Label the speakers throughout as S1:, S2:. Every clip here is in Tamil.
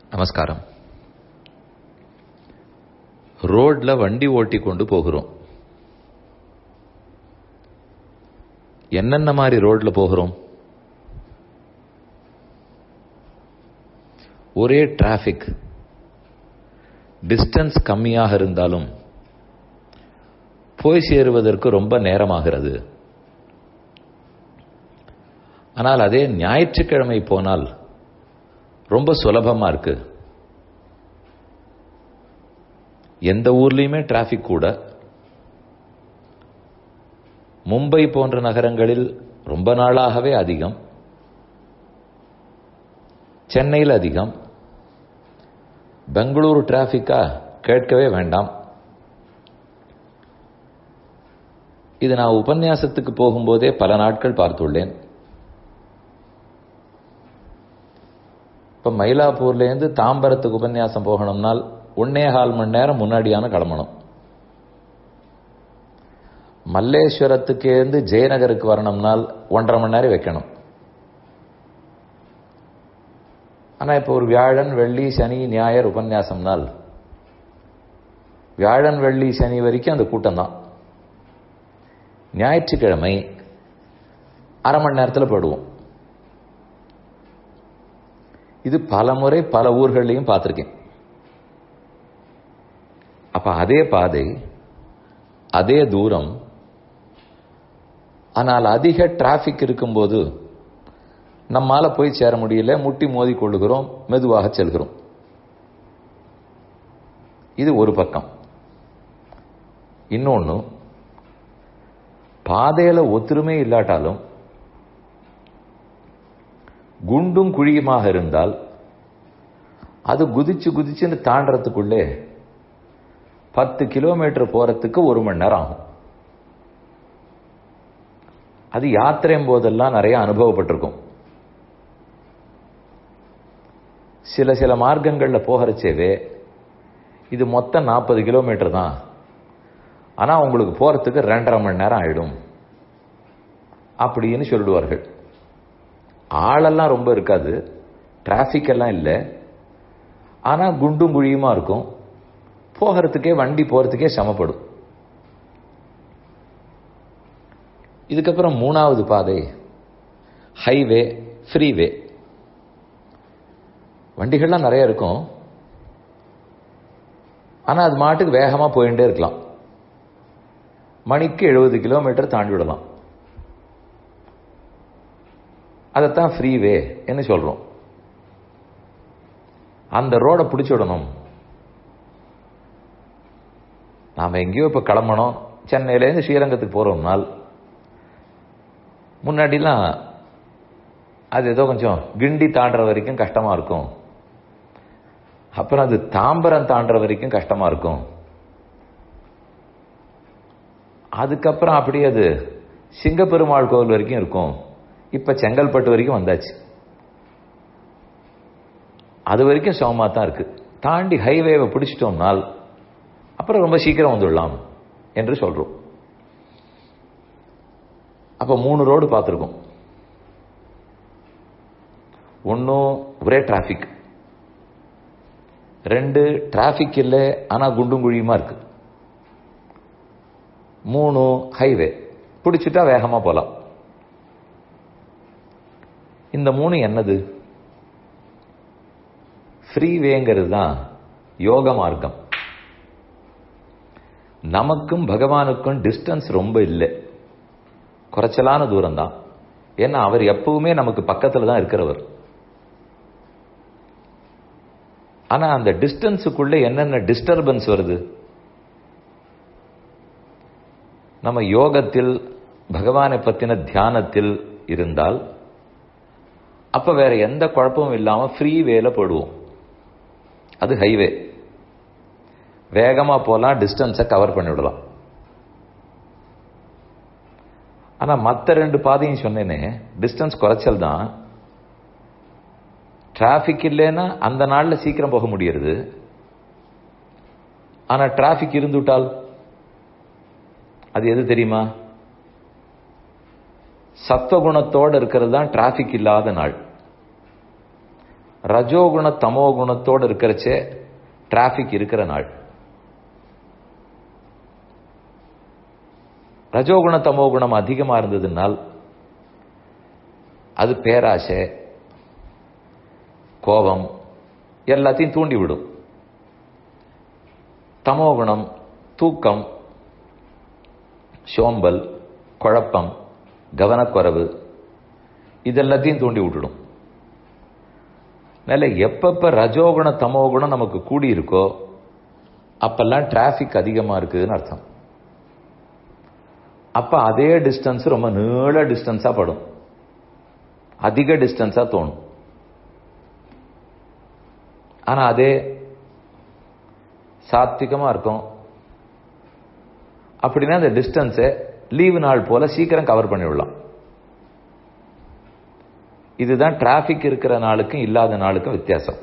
S1: நமஸ்காரம் ரோட்ல வண்டி ஓட்டி கொண்டு போகிறோம் என்னென்ன மாதிரி ரோட்ல போகிறோம் ஒரே டிராஃபிக் டிஸ்டன்ஸ் கம்மியாக இருந்தாலும் போய் சேருவதற்கு ரொம்ப நேரமாகிறது ஆனால் அதே ஞாயிற்றுக்கிழமை போனால் ரொம்ப சுலபமா இருக்கு எந்த ஊர்லயுமே டிராபிக் கூட மும்பை போன்ற நகரங்களில் ரொம்ப நாளாகவே அதிகம் சென்னையில் அதிகம் பெங்களூரு டிராபிக்கா கேட்கவே வேண்டாம் இது நான் உபன்யாசத்துக்கு போகும்போதே பல நாட்கள் பார்த்துள்ளேன் இப்போ மயிலாப்பூர்லேருந்து தாம்பரத்துக்கு உபன்யாசம் போகணும்னால் ஒன்னே கால் மணி நேரம் முன்னாடியான கிளம்பணும் மல்லேஸ்வரத்துக்கேருந்து ஜெயநகருக்கு வரணும்னால் ஒன்றரை மணி நேரம் வைக்கணும் ஆனால் இப்போ ஒரு வியாழன் வெள்ளி சனி ஞாயிறு உபன்யாசம்னால் வியாழன் வெள்ளி சனி வரைக்கும் அந்த கூட்டம் தான் ஞாயிற்றுக்கிழமை அரை மணி நேரத்தில் போடுவோம் இது பல முறை பல ஊர்களையும் பார்த்துருக்கேன் அப்ப அதே பாதை அதே தூரம் ஆனால் அதிக டிராபிக் இருக்கும்போது நம்மால போய் சேர முடியல முட்டி மோதி கொள்ளுகிறோம் மெதுவாக செல்கிறோம் இது ஒரு பக்கம் இன்னொன்னு பாதையில ஒத்துருமே இல்லாட்டாலும் குண்டும் குழியுமாக இருந்தால் அது குதிச்சு குதிச்சுன்னு தாண்டறதுக்குள்ளே பத்து கிலோமீட்டர் போறதுக்கு ஒரு மணி நேரம் ஆகும் அது யாத்திரையும் போதெல்லாம் நிறைய அனுபவப்பட்டிருக்கும் சில சில மார்க்கங்கள்ல போகிறச்சேவே இது மொத்தம் நாற்பது கிலோமீட்டர் தான் ஆனா உங்களுக்கு போறதுக்கு ரெண்டரை மணி நேரம் ஆயிடும் அப்படின்னு சொல்லிடுவார்கள் ஆளெல்லாம் ரொம்ப இருக்காது டிராஃபிக் எல்லாம் இல்லை ஆனா குண்டும் குழியுமா இருக்கும் போகிறதுக்கே வண்டி போறதுக்கே சமப்படும் இதுக்கப்புறம் மூணாவது பாதை ஹைவே ஃப்ரீவே வண்டிகள்லாம் நிறைய இருக்கும் ஆனா அது மாட்டுக்கு வேகமா போயிட்டே இருக்கலாம் மணிக்கு எழுபது கிலோமீட்டர் தாண்டி விடலாம் அதைத்தான் ஃப்ரீவே என்ன சொல்றோம் அந்த ரோடை பிடிச்சி விடணும் நாம் எங்கேயோ இப்போ கிளம்பணும் சென்னையிலேருந்து ஸ்ரீரங்கத்துக்கு போகிறோம்னால் முன்னாடிலாம் அது ஏதோ கொஞ்சம் கிண்டி தாண்டுற வரைக்கும் கஷ்டமாக இருக்கும் அப்புறம் அது தாம்பரம் தாண்டுற வரைக்கும் கஷ்டமாக இருக்கும் அதுக்கப்புறம் அப்படியே அது சிங்கப்பெருமாள் கோவில் வரைக்கும் இருக்கும் இப்ப செங்கல்பட்டு வரைக்கும் வந்தாச்சு அது வரைக்கும் சமமா தான் இருக்கு தாண்டி ஹைவேவை பிடிச்சிட்டோம்னால் அப்புறம் ரொம்ப சீக்கிரம் வந்துடலாம் என்று சொல்றோம் அப்ப மூணு ரோடு பார்த்துருக்கோம் ஒன்னும் ஒரே டிராபிக் ரெண்டு டிராபிக் இல்லை ஆனா குண்டும் குழியுமா இருக்கு மூணு ஹைவே பிடிச்சிட்டா வேகமா போலாம் இந்த மூணு என்னது ஃப்ரீவேங்கிறது தான் யோக மார்க்கம் நமக்கும் பகவானுக்கும் டிஸ்டன்ஸ் ரொம்ப இல்லை குறைச்சலான தூரம் தான் ஏன்னா அவர் எப்பவுமே நமக்கு பக்கத்தில் தான் இருக்கிறவர் ஆனா அந்த டிஸ்டன்ஸுக்குள்ள என்னென்ன டிஸ்டர்பன்ஸ் வருது நம்ம யோகத்தில் பகவானை பத்தின தியானத்தில் இருந்தால் அப்ப வேற எந்த குழப்பமும் இல்லாம ஃப்ரீ வேல போடுவோம் அது ஹைவே வேகமா போலாம் டிஸ்டன்ஸை கவர் பண்ணிவிடலாம் ஆனா மற்ற ரெண்டு பாதையும் சொன்னேனே டிஸ்டன்ஸ் குறைச்சல் தான் டிராபிக் இல்லைன்னா அந்த நாள்ல சீக்கிரம் போக முடியறது ஆனா டிராபிக் இருந்துவிட்டால் அது எது தெரியுமா சத்வகுணத்தோடு இருக்கிறது தான் டிராபிக் இல்லாத நாள் ரஜோகுண தமோகுணத்தோடு இருக்கிறச்சே டிராபிக் இருக்கிற நாள் ரஜோகுண தமோகுணம் அதிகமா இருந்ததுனால் அது பேராசை கோபம் எல்லாத்தையும் தூண்டிவிடும் தமோகுணம் தூக்கம் சோம்பல் குழப்பம் கவனக்குறைவு இதெல்லாத்தையும் தூண்டி விட்டுடும் அதனால எப்பப்ப ரஜோகுண தமோகுணம் நமக்கு கூடி இருக்கோ அப்பெல்லாம் டிராபிக் அதிகமா இருக்குதுன்னு அர்த்தம் அப்ப அதே டிஸ்டன்ஸ் ரொம்ப நீள டிஸ்டன்ஸா படும் அதிக டிஸ்டன்ஸா தோணும் ஆனா அதே சாத்விகமா இருக்கும் அப்படின்னா அந்த டிஸ்டன்ஸை லீவு நாள் போல சீக்கிரம் கவர் பண்ணிவிடலாம் இதுதான் டிராபிக் இருக்கிற நாளுக்கும் இல்லாத நாளுக்கும் வித்தியாசம்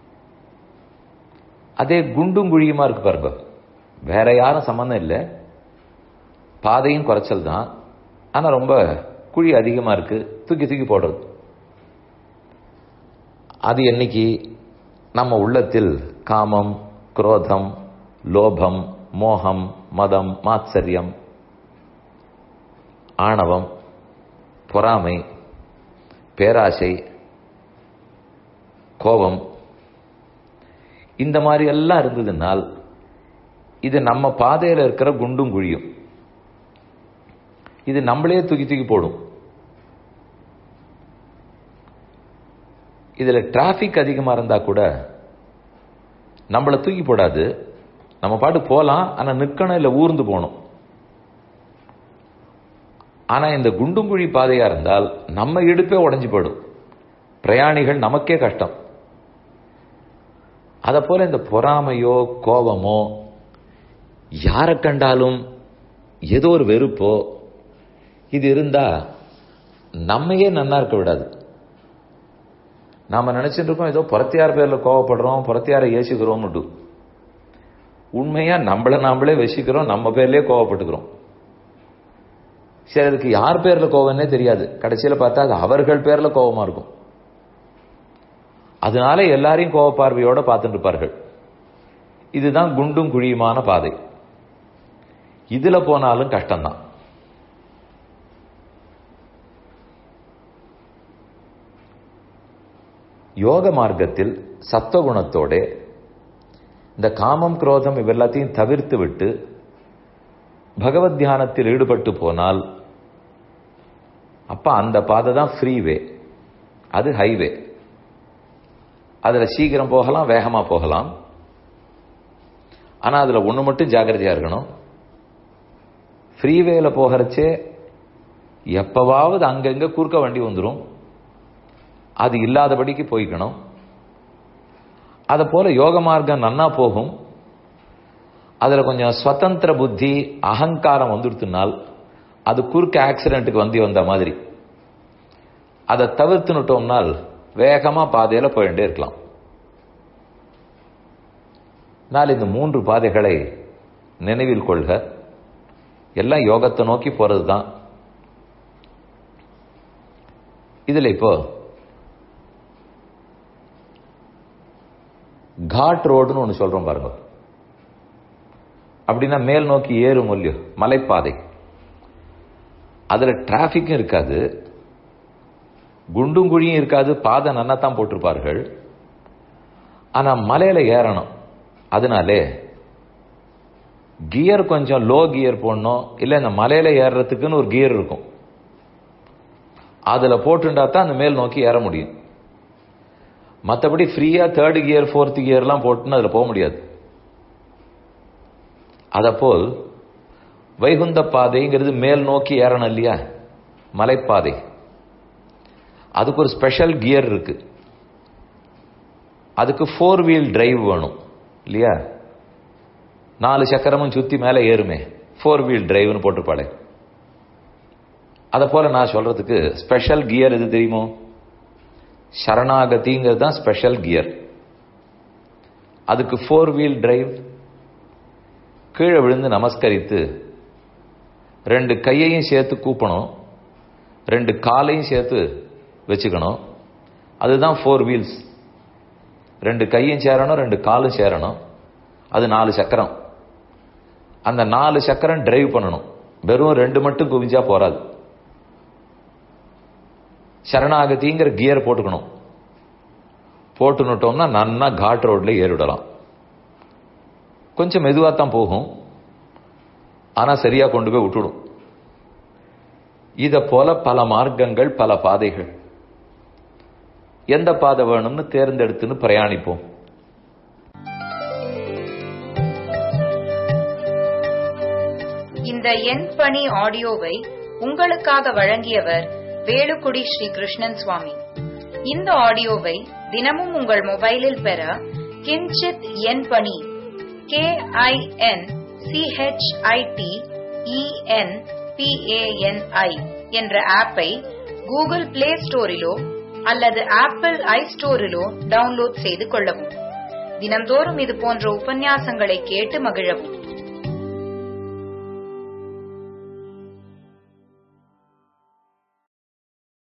S1: அதே குண்டும் குழியுமா இருக்கு பாருங்க வேற யாரும் சம்பந்தம் இல்லை பாதையும் குறைச்சல் தான் ஆனா ரொம்ப குழி அதிகமா இருக்கு தூக்கி தூக்கி போடுறது அது என்னைக்கு நம்ம உள்ளத்தில் காமம் குரோதம் லோபம் மோகம் மதம் மாத்சரியம் ஆணவம் பொறாமை பேராசை கோபம் இந்த மாதிரி எல்லாம் இருந்ததுனால் இது நம்ம பாதையில் இருக்கிற குண்டும் குழியும் இது நம்மளே தூக்கி தூக்கி போடும் இதுல டிராபிக் அதிகமா இருந்தா கூட நம்மளை தூக்கி போடாது நம்ம பாட்டு போலாம் ஆனா நிக்கணும் இல்ல ஊர்ந்து போகணும் ஆனா இந்த குண்டுங்குழி பாதையா இருந்தால் நம்ம இடுப்பே உடஞ்சு போயிடும் பிரயாணிகள் நமக்கே கஷ்டம் அத போல இந்த பொறாமையோ கோபமோ யாரை கண்டாலும் ஏதோ ஒரு வெறுப்போ இது இருந்தா நம்மையே நன்னா இருக்க விடாது நாம நினைச்சிட்டு இருக்கோம் ஏதோ புறத்தியார் பேர்ல கோவப்படுறோம் புறத்தியாரை ஏசிக்கிறோம் உண்மையா நம்மள நாமளே வசிக்கிறோம் நம்ம பேர்லயே கோவப்பட்டுக்கிறோம் சரி அதுக்கு யார் பேர்ல கோவம்னே தெரியாது கடைசியில பார்த்தா அது அவர்கள் பேர்ல கோவமா இருக்கும் அதனால எல்லாரையும் கோவ பார்வையோட பார்த்துட்டு இருப்பார்கள் இதுதான் குண்டும் குழியுமான பாதை இதுல போனாலும் கஷ்டம்தான் யோக மார்க்கத்தில் சத்துவகுணத்தோட இந்த காமம் குரோதம் இவெல்லாத்தையும் தவிர்த்து விட்டு பகவத் தியானத்தில் ஈடுபட்டு போனால் அப்ப அந்த பாதை தான் ஃப்ரீவே அது ஹைவே அதுல சீக்கிரம் போகலாம் வேகமா போகலாம் ஆனா அதுல ஒண்ணு மட்டும் ஜாகிரதையா இருக்கணும் ஃப்ரீவேல போகிறச்சே எப்பவாவது அங்கங்க குறுக்க வண்டி வந்துடும் அது இல்லாதபடிக்கு போய்க்கணும் அதை போல யோக மார்க்கம் நன்னா போகும் அதுல கொஞ்சம் ஸ்வதந்திர புத்தி அகங்காரம் வந்துடுத்துனால் அது குறுக்க ஆக்சிடென்ட்டுக்கு வந்து வந்த மாதிரி அதை தவிர்த்துனுட்டோம்னால் வேகமா பாதையில போயிட்டே இருக்கலாம் நாள் இந்த மூன்று பாதைகளை நினைவில் கொள்க எல்லாம் யோகத்தை நோக்கி போறது தான் இதுல இப்போ காட் ரோடுன்னு ஒன்று சொல்றோம் பாருங்க அப்படின்னா மேல் நோக்கி ஏறும் இல்லையோ மலைப்பாதை அதுல டிராபிக்கும் இருக்காது குண்டும் குழியும் இருக்காது பாதை நன்னா தான் போட்டிருப்பார்கள் ஆனா மலையில ஏறணும் அதனாலே கியர் கொஞ்சம் லோ கியர் போடணும் இல்ல இந்த மலையில ஏறுறதுக்குன்னு ஒரு கியர் இருக்கும் அதுல போட்டுண்டா தான் அந்த மேல் நோக்கி ஏற முடியும் மற்றபடி ஃப்ரீயா தேர்ட் கியர் ஃபோர்த் கியர்லாம் போட்டுன்னு அதில் போக முடியாது அதப்போல் வைகுந்த பாதைங்கிறது மேல் நோக்கி ஏறணும் இல்லையா மலைப்பாதை அதுக்கு ஒரு ஸ்பெஷல் கியர் இருக்கு அதுக்கு ஃபோர் வீல் டிரைவ் வேணும் இல்லையா நாலு சக்கரமும் சுத்தி மேலே ஏறுமே ஃபோர் வீல் டிரைவ்னு போட்டிருப்பாளே அதை போல நான் சொல்றதுக்கு ஸ்பெஷல் கியர் எது தெரியுமோ சரணாகதிங்கிறது தான் ஸ்பெஷல் கியர் அதுக்கு ஃபோர் வீல் டிரைவ் கீழே விழுந்து நமஸ்கரித்து ரெண்டு கையையும் சேர்த்து கூப்பணும் ரெண்டு காலையும் சேர்த்து வச்சுக்கணும் அதுதான் ஃபோர் வீல்ஸ் ரெண்டு கையும் சேரணும் ரெண்டு காலும் சேரணும் அது நாலு சக்கரம் அந்த நாலு சக்கரம் டிரைவ் பண்ணணும் வெறும் ரெண்டு மட்டும் குவிஞ்சா போறாது சரணாகதிங்கிற கியர் போட்டுக்கணும் போட்டுனுட்டோம்னா நன்னா காட் ரோட்ல ஏறிடலாம் கொஞ்சம் மெதுவாக தான் போகும் ஆனா சரியா கொண்டு போய் விட்டுடும் இத போல பல மார்க்கங்கள் பல பாதைகள் எந்த பாதை வேணும்னு தேர்ந்தெடுத்துன்னு பிரயாணிப்போம்
S2: இந்த எண் பணி ஆடியோவை உங்களுக்காக வழங்கியவர் வேலுக்குடி ஸ்ரீ கிருஷ்ணன் சுவாமி இந்த ஆடியோவை தினமும் உங்கள் மொபைலில் பெற கிஞ்சித் எண் பணி கே ஐ என் சிஹெச்ஐடி இஎன் பிஏஎன்ஐ என்ற ஆப்பை கூகுள் பிளே ஸ்டோரிலோ அல்லது ஆப்பிள் ஐ ஸ்டோரிலோ டவுன்லோட் செய்து கொள்ளவும் தினம்தோறும் இது போன்ற உபன்யாசங்களை கேட்டு மகிழவும்